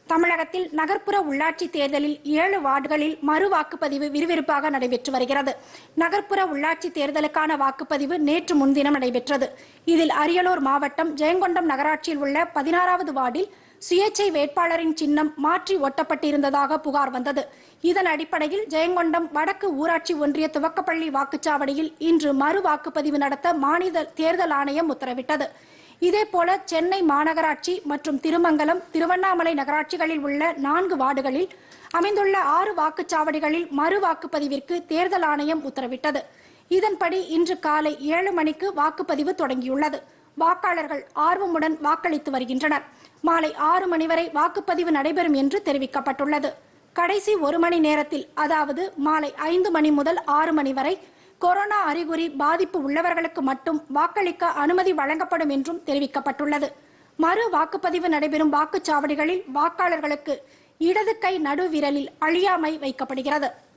தமிழகத்தில் நகர்ப்புற உள்ளாட்சி தேர்தலில் ஏழு வார்டுகளில் மறு வாக்குப்பதிவு விறுவிறுப்பாக நடைபெற்று வருகிறது நகர்ப்புற உள்ளாட்சி தேர்தலுக்கான வாக்குப்பதிவு நேற்று முன்தினம் நடைபெற்றது இதில் அரியலூர் மாவட்டம் ஜெயங்கொண்டம் நகராட்சியில் உள்ள பதினாறாவது வார்டில் சுயேட்சை வேட்பாளரின் சின்னம் மாற்றி ஒட்டப்பட்டிருந்ததாக புகார் வந்தது இதன் அடிப்படையில் ஜெயங்கொண்டம் வடக்கு ஊராட்சி ஒன்றிய துவக்கப்பள்ளி வாக்குச்சாவடியில் இன்று மறு வாக்குப்பதிவு நடத்த மாநில தேர்தல் ஆணையம் உத்தரவிட்டது இதேபோல சென்னை மாநகராட்சி மற்றும் திருமங்கலம் திருவண்ணாமலை நகராட்சிகளில் உள்ள நான்கு வார்டுகளில் அமைந்துள்ள ஆறு வாக்குச்சாவடிகளில் மறு வாக்குப்பதிவிற்கு தேர்தல் ஆணையம் உத்தரவிட்டது இதன்படி இன்று காலை ஏழு மணிக்கு வாக்குப்பதிவு தொடங்கியுள்ளது வாக்காளர்கள் ஆர்வமுடன் வாக்களித்து வருகின்றனர் மாலை ஆறு மணி வரை வாக்குப்பதிவு நடைபெறும் என்று தெரிவிக்கப்பட்டுள்ளது கடைசி ஒரு மணி நேரத்தில் அதாவது மாலை ஐந்து மணி முதல் ஆறு மணி வரை கொரோனா அறிகுறி பாதிப்பு உள்ளவர்களுக்கு மட்டும் வாக்களிக்க அனுமதி வழங்கப்படும் என்றும் தெரிவிக்கப்பட்டுள்ளது மறு வாக்குப்பதிவு நடைபெறும் வாக்குச்சாவடிகளில் வாக்காளர்களுக்கு இடது கை நடுவிரலில் அழியாமை வைக்கப்படுகிறது